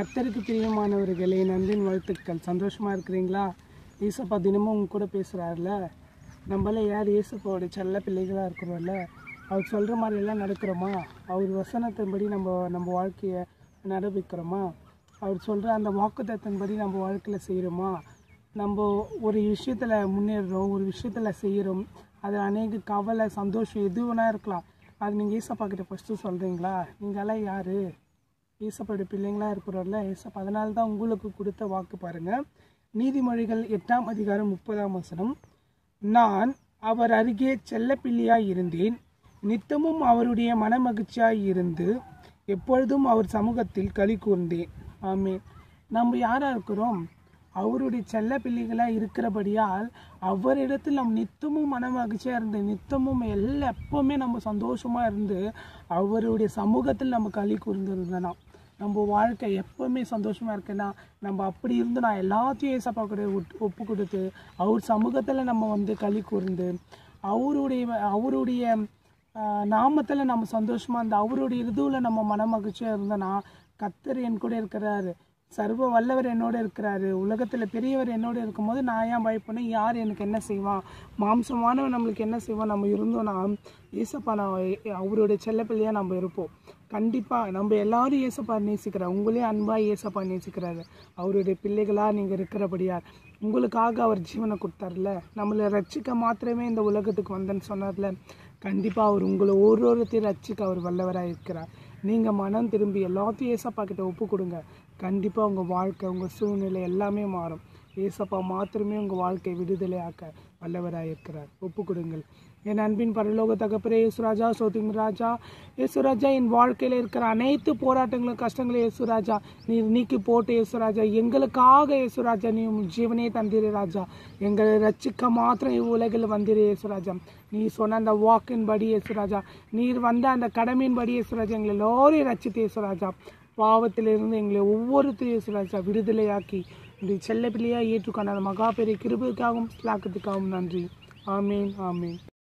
கர்த்தருக்கு பிரியமானவர்களே நன்றின் வாழ்த்துக்கள் சந்தோஷமா இருக்கிறீங்களா ஏசப்பா தினமும் உங்க கூட பேசுறாருல நம்மள யார் ஏசப்பாவோட செல்ல பிள்ளைகளாக இருக்கிறோம்ல அவர் சொல்கிற மாதிரி எல்லாம் நடக்கிறோமா அவர் வசனத்தின்படி நம்ம நம்ம வாழ்க்கையை நடப்பிக்கிறோமா அவர் சொல்கிற அந்த வாக்குத்தத்தின்படி நம்ம வாழ்க்கையில் செய்கிறோமா நம்ம ஒரு விஷயத்தில் முன்னேறுறோம் ஒரு விஷயத்தில் செய்கிறோம் அது அநேக கவலை சந்தோஷம் எது வேணா இருக்கலாம் அது நீங்கள் ஏசப்பா கிட்ட ஃபஸ்ட்டு சொல்கிறீங்களா நீங்களாம் யார் ஏசப்பாவுடைய பிள்ளைங்களா இருக்கிறோம்ல ஏசப்பா அதனால தான் உங்களுக்கு கொடுத்த வாக்கு பாருங்கள் நீதிமொழிகள் எட்டாம் அதிகாரம் முப்பதாம் வசனம் நான் அவர் அருகே செல்லப்பிள்ளையாய் இருந்தேன் நித்தமும் அவருடைய மனமகிழ்ச்சியாய் இருந்து எப்பொழுதும் அவர் சமூகத்தில் களி கூர்ந்தேன் ஆமே நம்ம யாரா இருக்கிறோம் அவருடைய செல்ல பிள்ளைகளாக இருக்கிறபடியால் அவரிடத்தில் நம்ம நித்தமும் மனமகிழ்ச்சியாக இருந்து நித்தமும் எல்லா எப்பவுமே நம்ம சந்தோஷமாக இருந்து அவருடைய சமூகத்தில் நம்ம களி கூர்ந்திருந்தனா நம்ம வாழ்க்கை எப்பவுமே சந்தோஷமாக இருக்குன்னா நம்ம அப்படி இருந்து நான் எல்லாத்தையும் ஏசப்பா கூட ஒட்- ஒப்பு கொடுத்து அவர் சமூகத்தில் நம்ம வந்து களி கூர்ந்து அவருடைய அவருடைய நாமத்தில் நம்ம சந்தோஷமாக இருந்து அவருடைய இதுவில் நம்ம மனமகிழ்ச்சியாக இருந்தோன்னா கத்தர் என் கூட இருக்கிறாரு சர்வ வல்லவர் என்னோட இருக்கிறாரு உலகத்தில் பெரியவர் என்னோட இருக்கும்போது நான் ஏன் பயப்படணும் யார் எனக்கு என்ன செய்வான் மாம்சமானவன் நம்மளுக்கு என்ன செய்வான் நம்ம இருந்தோம்னா ஏசப்பா நான் அவருடைய செல்லப்பிள்ளையாக நம்ம இருப்போம் கண்டிப்பாக நம்ம எல்லாரும் ஏசப்பா நேசிக்கிறார் உங்களே அன்பாக ஏசப்பா நேசிக்கிறாரு அவருடைய பிள்ளைகளாக நீங்கள் இருக்கிறபடியார் உங்களுக்காக அவர் ஜீவனை கொடுத்தார்ல நம்மளை ரட்சிக்க மாத்திரமே இந்த உலகத்துக்கு வந்தேன்னு சொன்னார்ல கண்டிப்பாக அவர் உங்களை ஒரு ஒருத்தையும் ரட்சிக்க அவர் வல்லவராக இருக்கிறார் நீங்கள் மனம் திரும்பி எல்லாத்தையும் ஏசப்பா கிட்ட ஒப்பு கொடுங்க கண்டிப்பாக உங்கள் வாழ்க்கை உங்கள் சூழ்நிலை எல்லாமே மாறும் ஏசப்பா மாத்திரமே உங்கள் வாழ்க்கை விடுதலை ஆக்க வல்லவராக இருக்கிறார் ஒப்பு கொடுங்கள் என் அன்பின் பரலோக தகப்பரே யேசுராஜா சோதிங் ராஜா யேசுராஜா என் வாழ்க்கையில் இருக்கிற அனைத்து போராட்டங்களும் கஷ்டங்களும் யேசுராஜா நீர் நீக்கி போட்டு யேசுராஜா எங்களுக்காக யேசுராஜா நீ உம் ஜீவனே தந்திரு ராஜா எங்களை ரட்சிக்க மாத்திரம் இவ்வுலகில் வந்திரு யேசுராஜா நீ சொன்ன அந்த வாக்கின் படி யேசுராஜா நீர் வந்த அந்த கடமையின் படி யேசுராஜா எங்களை எல்லோரையும் ரச்சித்து யேசுராஜா பாவத்திலிருந்து எங்களை ஒவ்வொருத்தரும் யேசுராஜா விடுதலையாக்கி உடைய செல்ல பிள்ளையாக ஏற்றுக்கொண்ட அந்த மகா பெரிய கிருபைக்காகவும் ஸ்லாக்கத்துக்காகவும் நன்றி ஆமேன் ஆமேன்